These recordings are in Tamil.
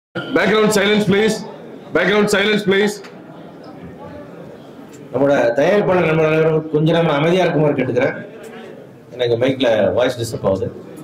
Background silence, please. Background silence, please. நம்மளோட தயாரிப்பாளர் நம்ம அனைவரும் கொஞ்ச நேரம் அமைதியா இருக்குமாறு கேட்டுக்கிறேன் எனக்கு மைக்ல வாய்ஸ் டிஸ்டர்ப் ஆகுது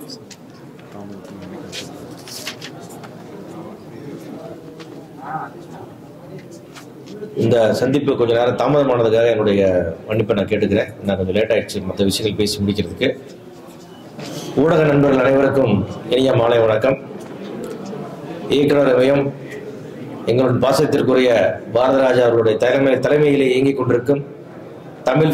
இந்த சந்திப்பு கொஞ்ச நேரம் தாமதமானதுக்காக என்னுடைய மன்னிப்பை நான் கேட்டுக்கிறேன் நான் கொஞ்சம் லேட் ஆயிடுச்சு மற்ற விஷயங்கள் பேசி முடிக்கிறதுக்கு ஊடக நண்பர்கள் அனைவருக்கும் இனிய மாலை வணக்கம் இயக்குனர் இமயம் எங்களுடைய பாசத்திற்குரிய பாரதராஜா அவர்களுடைய தலைமை தலைமையிலே இயங்கிக் கொண்டிருக்கும் தமிழ்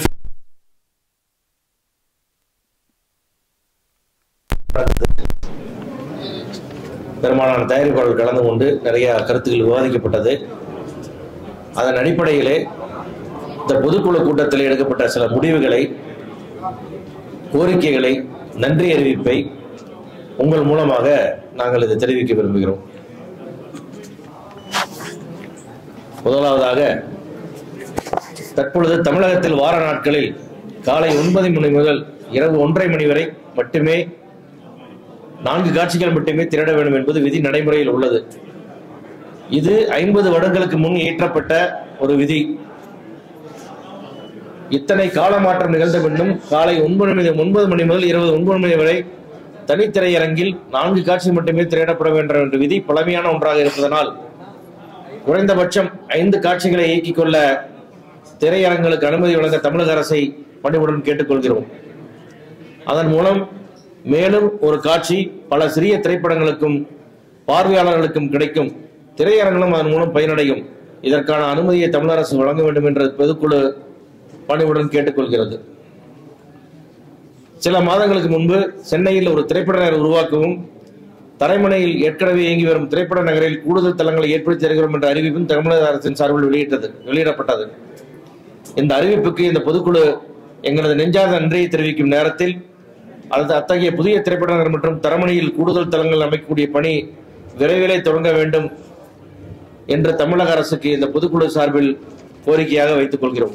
பெரும்பாலான தயாரிப்பாளர்கள் கலந்து கொண்டு நிறைய கருத்துக்கள் விவாதிக்கப்பட்டது அதன் அடிப்படையிலே இந்த பொதுக்குழு கூட்டத்தில் எடுக்கப்பட்ட சில முடிவுகளை கோரிக்கைகளை நன்றி அறிவிப்பை உங்கள் மூலமாக நாங்கள் இதை தெரிவிக்க விரும்புகிறோம் முதலாவதாக தற்பொழுது தமிழகத்தில் வார நாட்களில் காலை ஒன்பது மணி முதல் இரவு ஒன்றரை மணி வரை மட்டுமே நான்கு காட்சிகள் மட்டுமே திரட வேண்டும் என்பது விதி நடைமுறையில் உள்ளது இது ஐம்பது வருடங்களுக்கு முன் இயற்றப்பட்ட ஒரு விதி இத்தனை கால மாற்றம் நிகழ்ந்த பின்னும் காலை ஒன்பது மணி ஒன்பது மணி முதல் இருபது ஒன்பது மணி வரை தனித்திரையரங்கில் நான்கு காட்சி மட்டுமே திரையிடப்பட வேண்டும் என்ற விதி பழமையான ஒன்றாக இருப்பதனால் குறைந்தபட்சம் ஐந்து காட்சிகளை இயக்கிக் கொள்ள திரையரங்களுக்கு அனுமதி வழங்க தமிழக அரசை பணிவுடன் கேட்டுக்கொள்கிறோம் அதன் மூலம் மேலும் ஒரு காட்சி பல சிறிய திரைப்படங்களுக்கும் பார்வையாளர்களுக்கும் கிடைக்கும் திரையரங்களும் அதன் மூலம் பயனடையும் இதற்கான அனுமதியை தமிழக அரசு வழங்க வேண்டும் என்ற பொதுக்குழு பணிவுடன் கேட்டுக்கொள்கிறது சில மாதங்களுக்கு முன்பு சென்னையில் ஒரு திரைப்பட நகர் உருவாக்கவும் தரைமனையில் ஏற்கனவே இயங்கி வரும் திரைப்பட நகரில் கூடுதல் தளங்களை ஏற்படுத்தி தருகிறோம் என்ற அறிவிப்பும் தமிழக அரசின் சார்பில் வெளியிட்டது வெளியிடப்பட்டது இந்த அறிவிப்புக்கு இந்த பொதுக்குழு எங்களது நெஞ்சார்ந்த நன்றியை தெரிவிக்கும் நேரத்தில் அது அத்தகைய புதிய திரைப்பட நகர் மற்றும் தரமணியில் கூடுதல் தளங்கள் அமைக்கக்கூடிய பணி விரைவிலே தொடங்க வேண்டும் என்று தமிழக அரசுக்கு இந்த பொதுக்குழு சார்பில் கோரிக்கையாக வைத்துக் கொள்கிறோம்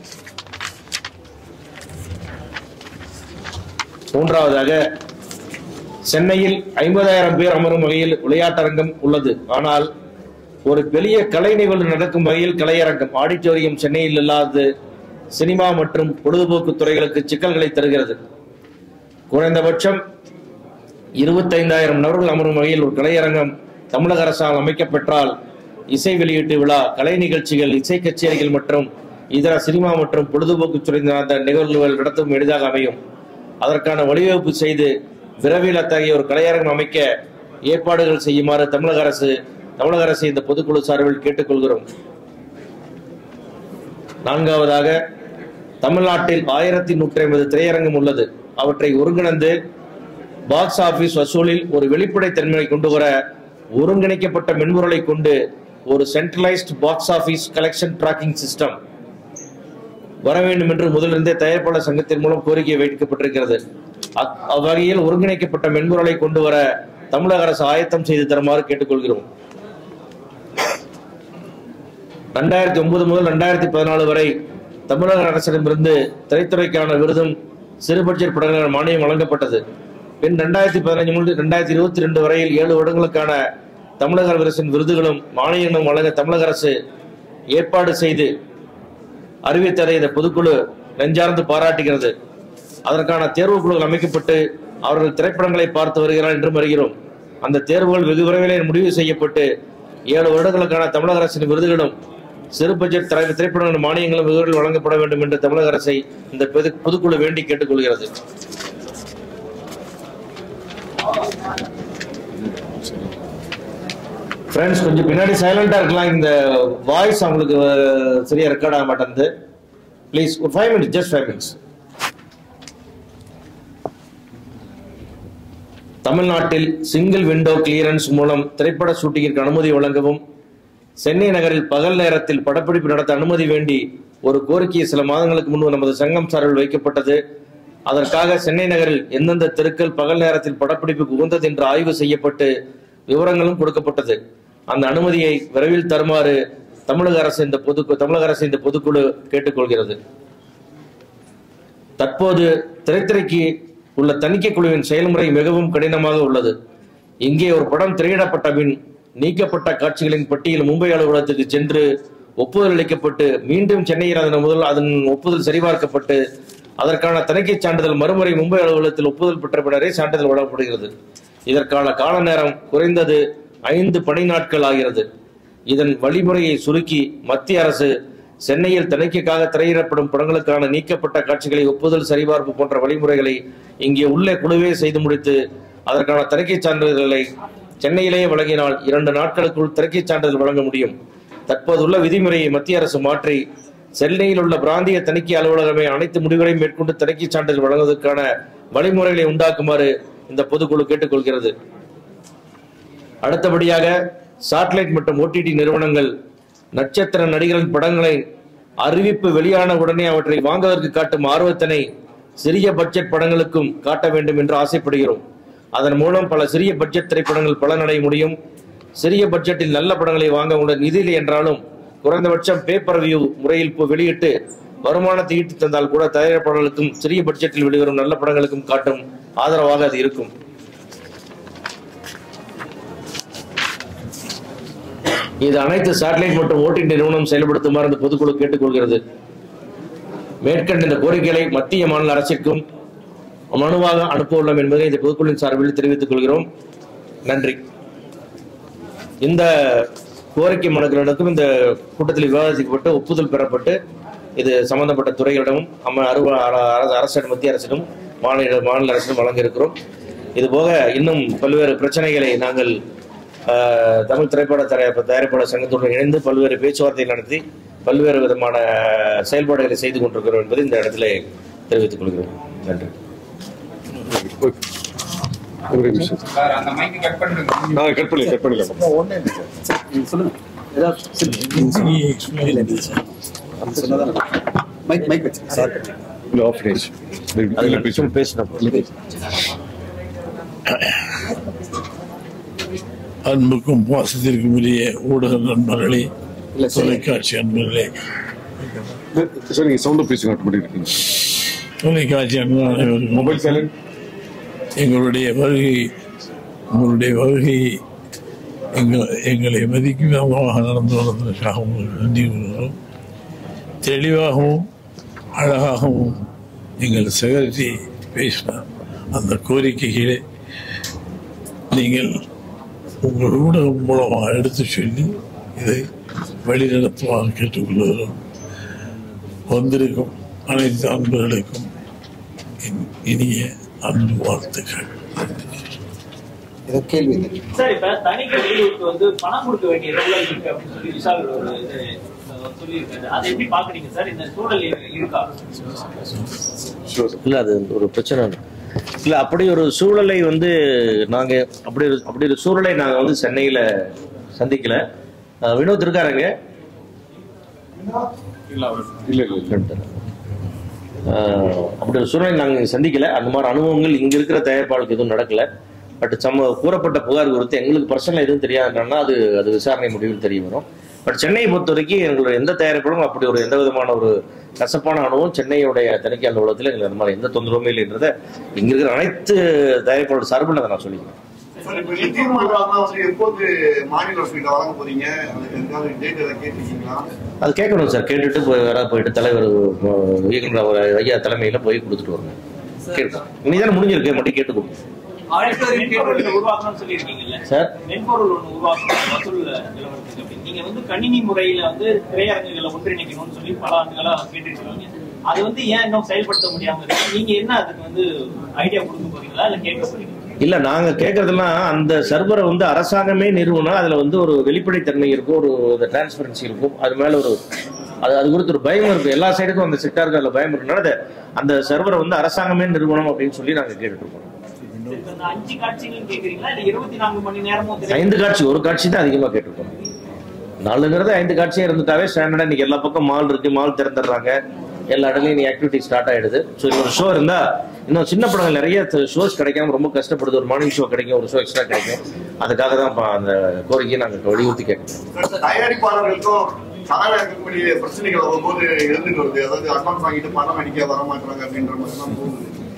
மூன்றாவதாக சென்னையில் ஐம்பதாயிரம் பேர் அமரும் வகையில் விளையாட்டரங்கம் உள்ளது ஆனால் ஒரு பெரிய கலை நிகழ்வு நடக்கும் வகையில் கலையரங்கம் ஆடிட்டோரியம் சென்னையில் இல்லாதது சினிமா மற்றும் பொழுதுபோக்கு துறைகளுக்கு சிக்கல்களை தருகிறது குறைந்தபட்சம் இருபத்தைந்தாயிரம் நபர்கள் அமரும் வகையில் ஒரு கலையரங்கம் தமிழக அரசால் அமைக்கப்பெற்றால் இசை வெளியீட்டு விழா கலை நிகழ்ச்சிகள் இசை கச்சேரிகள் மற்றும் இதர சினிமா மற்றும் பொழுதுபோக்கு துறை சார்ந்த நிகழ்வுகள் நடத்தும் எளிதாக அமையும் அதற்கான வழிவகுப்பு செய்து விரைவில் அத்தகைய ஒரு கலையரங்கம் அமைக்க ஏற்பாடுகள் செய்யுமாறு தமிழக அரசு தமிழக அரசு இந்த பொதுக்குழு சார்பில் கேட்டுக்கொள்கிறோம் நான்காவதாக தமிழ்நாட்டில் ஆயிரத்தி நூற்றி ஐம்பது திரையரங்கம் உள்ளது அவற்றை ஒருங்கிணைந்து பாக்ஸ் ஆபீஸ் வசூலில் ஒரு வெளிப்படைத்தன்மையை கொண்டு வர ஒருங்கிணைக்கப்பட்ட மென்பொருளை கொண்டு ஒரு centralised box office collection tracking system வர வேண்டும் என்று முதலிருந்தே தயாரிப்பாளர் சங்கத்தின் மூலம் கோரிக்கை வைக்கப்பட்டிருக்கிறது அக்- அவ்வகையில் ஒருங்கிணைக்கப்பட்ட மென்பொருளை கொண்டு வர தமிழக அரசு ஆயத்தம் செய்து தருமாறு கேட்டுக்கொள்கிறோம் ரெண்டாயிரத்தி ஒன்பது முதல் ரெண்டாயிரத்தி பதினாலு வரை தமிழக அரசிடமிருந்து திரைத்துறைக்கான விருதும் சிறு பட்ஜெட் படங்கள் மானியம் வழங்கப்பட்டது பின் ரெண்டாயிரத்தி பதினஞ்சு முதல் ரெண்டாயிரத்தி இருபத்தி ரெண்டு வரையில் ஏழு வருடங்களுக்கான தமிழக அரசின் விருதுகளும் மானியங்களும் வழங்க தமிழக அரசு ஏற்பாடு செய்து அறிவித்ததை இந்த பொதுக்குழு நெஞ்சார்ந்து பாராட்டுகிறது அதற்கான தேர்வு குழுக்கள் அமைக்கப்பட்டு அவர்கள் திரைப்படங்களை பார்த்து வருகிறார் என்றும் வருகிறோம் அந்த தேர்வுகள் வெகு விரைவிலே முடிவு செய்யப்பட்டு ஏழு வருடங்களுக்கான தமிழக அரசின் விருதுகளும் சிறு பட்ஜெட் திரை- திரைப்படங்கள் மானியங்களும் விருதுகள் வழங்கப்பட வேண்டும் என்று தமிழக அரசை இந்த பொது- பொதுக்குழு வேண்டி கேட்டுக்கொள்கிறது ஃப்ரெண்ட்ஸ் கொஞ்சம் பின்னாடி சைலண்டா இருக்கலாம் இந்த வாய்ஸ் அவங்களுக்கு அஹ், சரியா ரெக்கார்ட் ஆக மாட்டேங்குது ப்ளீஸ் ஒரு five minutes just five minutes தமிழ்நாட்டில் சிங்கிள் விண்டோ கிளியரன்ஸ் மூலம் திரைப்பட ஷூட்டிங்கிற்கு அனுமதி வழங்கவும் சென்னை நகரில் பகல் நேரத்தில் படப்பிடிப்பு நடத்த அனுமதி வேண்டி ஒரு கோரிக்கை சில மாதங்களுக்கு முன்பு நமது சங்கம் சார்பில் வைக்கப்பட்டது அதற்காக சென்னை நகரில் எந்தெந்த தெருக்கள் பகல் நேரத்தில் படப்பிடிப்புக்கு உகந்தது என்று ஆய்வு செய்யப்பட்டு விவரங்களும் கொடுக்கப்பட்டது அந்த அனுமதியை விரைவில் தருமாறு தமிழக அரசு இந்த பொது தமிழக அரசு இந்த பொதுக்குழு கேட்டுக்கொள்கிறது தற்போது திரைத்துறைக்கு உள்ள தணிக்கை குழுவின் செயல்முறை மிகவும் கடினமாக உள்ளது இங்கே ஒரு படம் திரையிடப்பட்ட பின் நீக்கப்பட்ட காட்சிகளின் பட்டியல் மும்பை அலுவலகத்துக்கு சென்று ஒப்புதல் அளிக்கப்பட்டு மீண்டும் சென்னையில் அதன் முதல் அதன் ஒப்புதல் சரிபார்க்கப்பட்டு அதற்கான தணிக்கை சான்றிதழ் மறுமுறை மும்பை அலுவலகத்தில் ஒப்புதல் பெற்ற பின்னரே சான்றிதழ் வழங்கப்படுகிறது இதற்கான கால நேரம் குறைந்தது ஐந்து பணி நாட்கள் ஆகிறது இதன் வழிமுறையை சுருக்கி மத்திய அரசு சென்னையில் தணிக்கைக்காக திரையிடப்படும் படங்களுக்கான நீக்கப்பட்ட காட்சிகளை ஒப்புதல் சரிபார்ப்பு போன்ற வழிமுறைகளை இங்கே உள்ள குழுவே செய்து முடித்து அதற்கான தணிக்கை சான்றிதழ்களை சென்னையிலேயே வழங்கினால் இரண்டு நாட்களுக்குள் தணிக்கை சான்றிதழ் வழங்க முடியும் தற்போதுள்ள விதிமுறையை மத்திய அரசு மாற்றி சென்னையில் உள்ள பிராந்திய தணிக்கை அலுவலகமே அனைத்து முடிவுகளையும் மேற்கொண்டு தணிக்கை சான்றிதழ் வழங்குவதற்கான வழிமுறைகளை உண்டாக்குமாறு இந்த பொதுக்குழு கேட்டுக்கொள்கிறது அடுத்தபடியாக சாட்டலைட் மற்றும் ஓடிடி நிறுவனங்கள் நட்சத்திர நடிகர்களின் படங்களை அறிவிப்பு வெளியான உடனே அவற்றை வாங்குவதற்கு காட்டும் ஆர்வத்தினை சிறிய பட்ஜெட் படங்களுக்கும் காட்ட வேண்டும் என்று ஆசைப்படுகிறோம் அதன் மூலம் பல சிறிய பட்ஜெட் திரைப்படங்கள் பலனடைய முடியும் சிறிய பட்ஜெட்டில் நல்ல படங்களை வாங்க உள்ள நிதி இல்லை என்றாலும் குறைந்தபட்சம் பேப்பர் வியூ முறையில் இப்போ வெளியிட்டு வருமானத்தை ஈட்டி தந்தால் கூட தயாரிப்பாளர்களுக்கும் சிறிய பட்ஜெட்டில் வெளிவரும் நல்ல படங்களுக்கும் காட்டும் ஆதரவாக அது இருக்கும் இது அனைத்து சேட்டலைட் மற்றும் ஓடிடி நிறுவனம் செயல்படுத்துமாறு இந்த பொதுக்குழு கேட்டுக்கொள்கிறது மேற்கண்ட இந்த கோரிக்கைகளை மத்திய மாநில அரசிற்கும் மனுவாக அனுப்ப உள்ளோம் என்பதை இந்த பொதுக்குழுவின் சார்பில் தெரிவித்துக் கொள்கிறோம் நன்றி இந்த கோரிக்கை மனுக்களுக்கும் இந்த கூட்டத்தில் விவாதிக்கப்பட்டு ஒப்புதல் பெறப்பட்டு இது சம்பந்தப்பட்ட துறைகளிடமும் அம்ம அருவ அர- அரசிடம் மத்திய அரசிடம் மாநில மாநில அரசிடம் வழங்க இருக்கிறோம் இது போக இன்னும் பல்வேறு பிரச்சனைகளை நாங்கள் ஆஹ், தமிழ் திரைப்பட தயாரிப்பு தயாரிப்பாளர் சங்கத்துடன் இணைந்து பல்வேறு பேச்சுவார்த்தைகள் நடத்தி பல்வேறு விதமான செயல்பாடுகளை செய்து கொண்டிருக்கிறோம் என்பதை இந்த இடத்துல தெரிவித்துக் கொள்கிறோம் நன்றி ஒரே நிமிஷம் சார் அந்த மைக் கட் பண்ணுங்க நான் கட் பண்ணி கட் பண்ணிடலாம் மைக் மைக் வச்சு சார் இல்லை ஆஃப் டேஸ் அதில் இல்லை பேசும் பேசினோம் அன்புக்கும் பாசத்திற்கும் உரிய ஊடக நண்பர்களே இல்ல, சரி. தொலைக்காட்சி அன்பர்களே சார் நீங்கள் சவுண்டாக பேசுங்க கட் பண்ணியிருக்கீங்க தொலைக்காட்சி அன்பர்கள் அனைவருக்கும் மொபைல் சைலண்ட் எங்களுடைய வருகை உங்களுடைய வருகை எங்கள் எங்களை மதிக்கும் விதமாக நடந்து வந்ததற்காக உங்களுக்கு நன்றி கூறுகிறோம் தெளிவாகவும் அழகாகவும் நீங்கள் சேகரித்து பேசின அந்த கோரிக்கைகளை நீங்கள் உங்கள் ஊடகம் மூலமாக எடுத்து சொல்லி இதை வழிநடத்துமாறு கேட்டுக்கொள்கிறோம் வந்திருக்கும் அனைத்து அன்பர்களுக்கும் என் இனிய அன்பு வாழ்த்துக்கள் ஏதோ கேள்வி இல்லை. சார் இப்ப தணிக்கை வெளியூருக்கு வந்து பணம் கொடுக்க வேண்டிய சூழல் இருக்கு அப்படின்னு சொல்லி விஷால் ஒரு இது அஹ், சொல்லியிருக்காரு அதை எப்படி பாக்குறீங்க சார் இந்த சூழல் இரு- இருக்கா ஷூர் சார் இல்ல அது ஒரு பிரச்சனை இல்லை. இல்ல அப்படி ஒரு சூழலை வந்து நாங்க அப்படி ஒரு அப்படி ஒரு சூழலை நாங்க வந்து சென்னையில சந்திக்கல அஹ் வினோத் இருக்காருங்க இல்லை இல்லை இல்லை அஹ் அப்படி ஒரு சூழலை நாங்க சந்திக்கல அந்த மாதிரி அனுபவங்கள் இங்க இருக்கிற தயாரிப்பாளருக்கு எதுவும் நடக்கல பட் சம கூறப்பட்ட புகார் குறித்து எங்களுக்கு பர்சனல் எதுவும் தெரியாதுன்னா அது அது விசாரணை முடிவில் தெரிய வரும் பட் சென்னையை பொறுத்த வரைக்கும் எங்களுடைய எந்த தயாரிப்பாலும் அப்படி ஒரு எந்த விதமான ஒரு கசப்பான அனுபவம் சென்னையுடைய தணிக்கை அலுவலகத்தில் எங்களுக்கு அந்த மாதிரி எந்த தொந்தரவுமே இல்லைன்றதை இங்க இருக்கிற அனைத்து தயாரிப்பாளர் சார்பில் அதை நான் சொல்லிக்கிறேன் சார், இப்ப இந்த தீர்மானம் வந்து எப்போது மாநில அரசுகிட்ட வழங்க போறீங்க அதுக்கு எதாவது டேட் ஏதாவது கேட்டிருக்கீங்களா அது கேட்கணும் சார் கேட்டுட்டு போய் வர போயிட்டு தலைவர் அஹ், இயக்குனர் அவர் ஐயா தலைமையில போய் கொடுத்துட்டு வரணும் கேட்கும் இனிதானே முடிஞ்சிருக்கு மட்டும் கேட்டு கொடுங்க ஆயிரத்தி மென்பொருள் உருவாக்கணும்னு சொல்லியிருக்கீங்கல்ல சார் மென்பொருள் ஒண்ணு உருவாக்கணும் வசூல் நிலவரத்துக்கு அப்படின்னு நீங்க வந்து கணினி முறையில வந்து திரையரங்குகளை ஒன்றிணைக்கணும்னு சொல்லி பல ஆண்டுகளா கேட்டுட்டு இருக்கீங்க அது வந்து ஏன் இன்னும் செயல்படுத்த முடியாம இருக்கு நீங்க என்ன அதுக்கு வந்து ஐடியா கொடுக்க போறீங்களா இல்ல கேட்க போறீங்களா இல்ல நாங்க கேட்கறதெல்லாம் அந்த சர்வரை வந்து அரசாங்கமே நிறுவனம் அதுல வந்து ஒரு வெளிப்படைத்தன்மை இருக்கும் ஒரு டிரான்ஸ்பரன்சி இருக்கும் அது மேல ஒரு அது அது குறித்து ஒரு பயம் இருக்கு எல்லா சைடுக்கும் அந்த செக்டாருக்கு அதுல பயம் இருக்குனால அது- அந்த சர்வரை வந்து அரசாங்கமே நிறுவனம் அப்படின்னு சொல்லி நாங்க கேட்டுட்டு இருக்கோம் இப்ப இந்த அஞ்சு காட்சிகள் கேக்குறீங்களா இல்ல இருபத்தி நான்கு மணி நேரமும் திரை- ஐந்து காட்சி ஒரு காட்சி தான் அதிகமா கேட்டிருக்கோம் நாலுங்கிறது ஐந்து காட்சியா இருந்துட்டாவே ஸ்டாண்டர்டா இன்னைக்கு எல்லா பக்கம் மால் இருக்கு மால் திறந்துடுறாங்க எல்லா இடத்துலயும் நீ ஆக்டிவிட்டி ஸ்டார்ட் ஆயிடுது ஸோ ஒரு ஷோ இருந்தா இன்னும் சின்ன படங்கள் நிறைய ஷோஸ் கிடைக்காம ரொம்ப கஷ்டப்படுது ஒரு மார்னிங் ஷோ கிடைக்கும் ஒரு ஷோ எக்ஸ்ட்ரா கிடைக்கும் அதுக்காக தான் இப்ப அந்த கோரிக்கையை நாங்கள் வலியுறுத்தி கேட்கிறோம் சார், தயாரிப்பாளர்களுக்கும் கதாநாயகர்களுக்கும் இடையே பிரச்சனைகள் அவ்வப்போது இருந்துட்டு வருது அதாவது அட்வான்ஸ் வாங்கிட்டு பணம் அடிக்க வர மாட்டாங்க அப்படின்ற மாதிரி தான் போகுது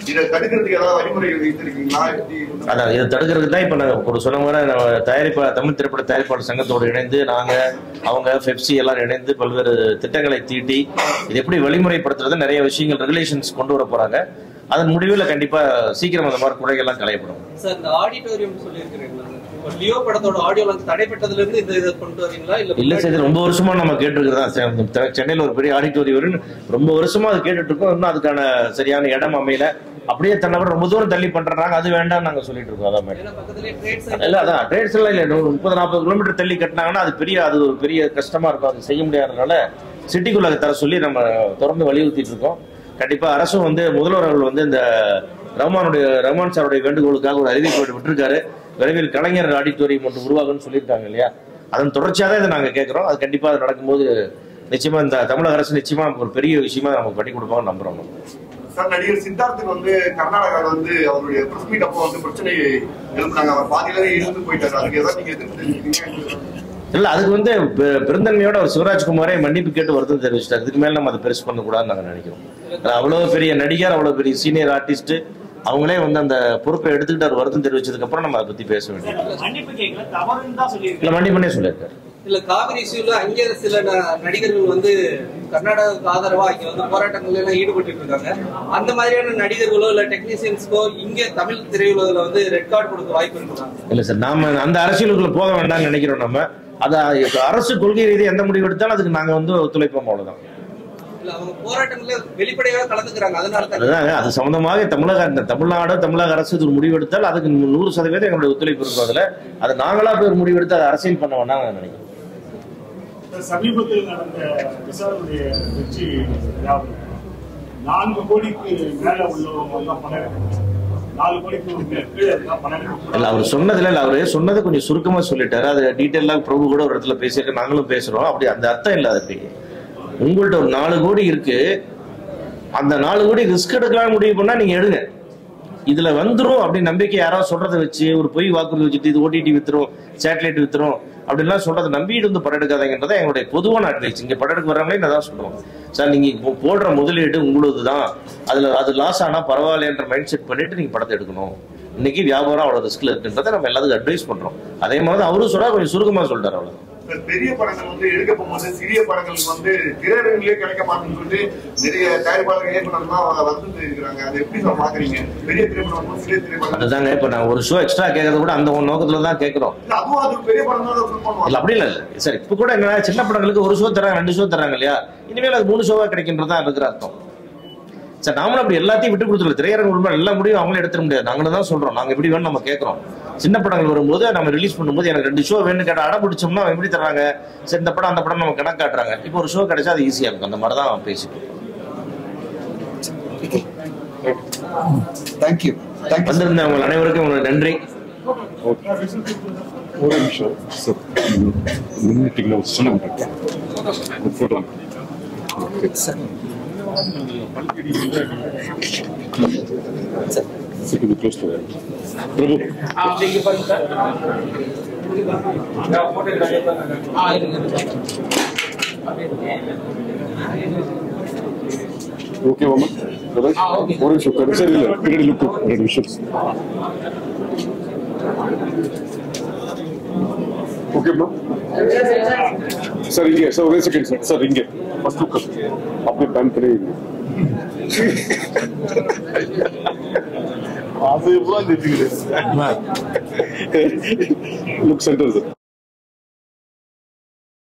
இதை தடுக்கிறதுக்கு ஏதாவது வழிமுறைகள் வைத்திருக்கீங்களா எப்படி அதான் இதை தடுக்கிறதுக்கு தான் இப்போ நாங்கள் ஒரு சொன்ன மாதிரி நம்ம தயாரிப்பா தமிழ் திரைப்பட தயாரிப்பாளர் சங்கத்தோடு இணைந்து நாங்கள் அவங்க பெப்சி எல்லாரும் இணைந்து பல்வேறு திட்டங்களை தீட்டி இது எப்படி வழிமுறைப்படுத்துறது நிறைய விஷயங்கள் ரெகுலேஷன்ஸ் கொண்டு வர போறாங்க அதன் முடிவில் கண்டிப்பா சீக்கிரம் அந்த மாதிரி குறைகள்லாம் களையப்படும் சார் இந்த ஆடிட்டோரியம் சொல்லியிருக்கிறீங்களா இப்போ லியோ படத்தோட ஆடியோ லான்ச் தடைப்பட்டதுல இருந்து இந்த இதை கொண்டு வரீங்களா இல்ல இல்ல சார் இது ரொம்ப வருஷமா நம்ம கேட்டுருக்கிறதா சென்னையில் ஒரு பெரிய ஆடிட்டோரியம் ரொம்ப வருஷமா அது கேட்டுட்டு இருக்கோம் இன்னும் அதுக்கான சரியான இடம் அமையல அப்படியே தன்னபடி ரொம்ப தூரம் தள்ளி பண்றாங்க அது வேண்டாம் நாங்க சொல்லிட்டு இருக்கோம் அதான் மாதிரி ஏன்னா பக்கத்துலயே ட்ரேட் இல்ல அதான் ட்ரேட்ஸ் எல்லாம் இல்ல இன்னும் முப்பது நாற்பது கிலோமீட்டர் தள்ளி கட்டினாங்கன்னா அது பெரிய அது ஒரு பெரிய கஷ்டமா இருக்கும் அது செய்ய முடியாதனால சிட்டிக்குள்ள அதை தர சொல்லி நம்ம தொடர்ந்து வலியுறுத்திட்டு இருக்கோம் கண்டிப்பா அரசும் வந்து முதல்வர் அவர்கள் வந்து இந்த ரஹ்மானுடைய ரஹ்மான் சாருடைய வேண்டுகோளுக்காக ஒரு அறிவிப்பு விட்டிருக்காரு விரைவில் கலைஞர் ஆடிட்டோரியம் ஒன்று உருவாகும்னு சொல்லியிருக்காங்க இல்லையா அதன் தொடர்ச்சியாக தான் இதை நாங்க கேட்கிறோம் அது கண்டிப்பா அது நடக்கும்போது நிச்சயமா இந்த தமிழக அரசு நிச்சயமா நமக்கு ஒரு பெரிய விஷயமா நமக்கு பண்ணி கொடுப்பாங்கன்னு நம்புறோம் நம்ம. சார் நடிகர் சித்தார்த்துக்கு வந்து கர்நாடகாவில் வந்து அவருடைய பிரஸ் மீட் அப்போ வந்து பிரச்சனை எழுப்புனாங்க அவர் பாதியில இருந்து போயிட்டாரு அதுக்கு ஏதாவது நீங்க எதிர்ப்பு தெரிவிக்கிறீங்க இல்ல அதுக்கு வந்து பெ- பெருந்தன்மையோட ஒரு சிவராஜ்குமாரே மன்னிப்பு கேட்டு வருத்தம் தெரிவிச்சிட்டார் இதுக்கு மேல நம்ம அதை பெருசு பண்ணக்கூடாதுன்னு நாங்க நினைக்கிறோம் ஏன்னா அவ்வளவு பெரிய நடிகர் அவ்வளவு பெரிய சீனியர் ஆர்டிஸ்ட் அவங்களே வந்து அந்த பொறுப்பை எடுத்துக்கிட்டு அவர் வருத்தம் தெரிவிச்சதுக்கு அப்புறம் நம்ம அதை பத்தி பேச வேண்டியது மன்னிப்பு கேட்கல தவறுன்னு தான் இல்ல சொல்லியிருக்கேன் மன்னிப்புனே சொல்லியிருக்காரு இல்ல காவிரி இஷ்யூல அங்கே சில ந- நடிகர்கள் வந்து கர்நாடகாவுக்கு ஆதரவா இங்க வந்து போராட்டங்கள்ல எல்லாம் ஈடுபட்டு இருக்காங்க அந்த மாதிரியான நடிகர்களோ இல்ல டெக்னீசியன்ஸ்க்கோ இங்க தமிழ் திரையுலகில் வந்து ரெட் கார்டு கொடுக்க வாய்ப்பு இருக்குதா இல்ல சார் நாம அந்த அரசியலுக்குள்ள போக வேண்டாம்னு நினைக்கிறோம் நம்ம அத இப்ப அரசு கொள்கை ரீதியாக எந்த முடிவு எடுத்தாலும் அதுக்கு நாங்க வந்து ஒத்துழைப்போம் அவ்வளவுதான் இல்ல அவங்க போராட்டங்கள்ல வெளிப்படையாக கலந்துக்கிறாங்க அதனால தான் அதுதாங்க அது சம்பந்தமாக தமிழக இந்த தமிழ்நாடு தமிழக அரசு இது ஒரு முடிவெடுத்தால் அதுக்கு நூறு சதவீதம் எங்களுடைய ஒத்துழைப்பு இருக்கும் அதுல அது நாங்களா போய் ஒரு முடிவெடுத்து அதை அரசியல் பண்ண வேண்டாம் நான் நினைக்கிறேன் சமீபத்தில் நடந்த விசாரணைய வெற்றி ஞாபகம். நான்கு கோடிக்கு மேல உள்ளவங்க எல்லாம் பணம் எடுக்கணும். நாலு கோடிக்கு மே- கீழே இருந்தா பணம் எடுக்கணும். இல்ல அவர் சொன்னதுல இல்ல அவரு சொன்னதை கொஞ்சம் சுருக்கமா சொல்லிட்டாரு அது டீட்டெயிலா பிரபு கூட ஒரு இடத்துல பேசியிருக்க நாங்களும் பேசுறோம் அப்படி அந்த அர்த்தம் இல்ல அது அப்படி உங்கள்ட்ட ஒரு நாலு கோடி இருக்கு அந்த நாலு கோடி ரிஸ்க் எடுக்கலாம்னு முடிவு பண்ணா நீங்க எடுங்க இதுல வந்துரும் அப்படி நம்பிக்கை யாராவது சொல்றதை வச்சு ஒரு பொய் வாக்குறுதி வச்சுட்டு இது ஓடிடி வித்துரும் சேட்டலைட் வித்துரும் அப்படின்லாம் சொல்றதை நம்பிட்டு வந்து படம் எடுக்காதீங்கன்றதை எங்களுடைய பொதுவான அட்வைஸ் இங்க படம் எடுக்க வரவங்களே நான் தான் சொல்றோம் சார் நீங்க இப்போ போடுற முதலீடு உங்களுது தான் அதுல அது லாஸ் ஆனா பரவாயில்லன்ற மைண்ட் செட் பண்ணிட்டு நீங்க படத்தை எடுக்கணும் இன்னைக்கு வியாபாரம் அவ்வளவு ரிஸ்க்ல இருக்குன்றதை நம்ம எல்லாத்துக்கும் அட்வைஸ் பண்றோம் அதே மாதிரி தான் அவரும் சொல்றா கொஞ்சம் சுருக்கமா சொல்லிட்டாரு அவ்வளவு சார், பெரிய படங்கள் வந்து எடுக்க போகும்போது சிறிய படங்களுக்கு வந்து திரையரங்கிலே கிடைக்க மாட்டேன்னு சொல்லிட்டு நிறைய தயாரிப்பாளர்கள் இயக்குனர்லாம் வந்து இருக்கிறாங்க அதை எப்படி சார் பாக்குறீங்க பெரிய திரைப்படம் வந்து சிறிய திரைப்படம் அதுதாங்க இப்ப நான் ஒரு ஷோ எக்ஸ்ட்ரா கேட்கறது கூட அந்த ஒரு நோக்கத்துல தான் கேட்கிறோம் இல்ல, அதுவும் அது பெரிய படம் தான் ஃபில் இல்ல பண்ணுவாங்க அப்படி இல்ல இல்ல சார் இப்ப கூட என்ன சின்ன படங்களுக்கு ஒரு ஷோ தராங்க ரெண்டு ஷோ தராங்க இல்லையா இனிமேல் அது மூணு ஷோவா கிடைக்கின்றதா இருக்கிற அர்த்தம் சார் நாமளும் அப்படி எல்லாத்தையும் விட்டு கொடுத்துருல திரையரங்கு உட்பட எல்லா முடிவும் அவங்களே எடுத்துட முடியாது நாங்களும் தான் சொல்றோம் நாங்க எப்படி வேணும் நம்ம கேட்கறோம் சின்ன படங்கள் வரும்போது நம்ம ரிலீஸ் பண்ணும்போது எனக்கு ரெண்டு ஷோ வேணும்னு கேட்ட அடம் பிடிச்சோம்னா அவங்க எப்படி தர்றாங்க சரி இந்த படம் அந்த படம் நம்ம கணக்கு காட்டுறாங்க இப்போ ஒரு ஷோ கிடைச்சா அது ஈஸியா இருக்கும் அந்த மாதிரி தான் பேசிட்டு இருக்கோம். தேங்க்யூ தேங்க்யூ வந்திருந்த உங்கள் அனைவருக்கும் உங்களுக்கு நன்றி ஒரு நிமிஷம் சார் மீட்டிங்ல சொன்னாங்க ஒரு photo Second close to that. Prabhu okay மாமா ஒரு நிமிஷம் உட்காரு. சரி இல்ல பின்னாடி லுக் ரெண்டு விஷயம் ஓகேம்மா சார் இங்கே சார் ஒரே செகண்ட் சார் சார் இங்கே ஃபர்ஸ்ட் லுக் அப்படியே பேன் பண்ணி அது எவ்வளோ தெரிஞ்சுக்கிறேன் லுக் சென்டர் சார்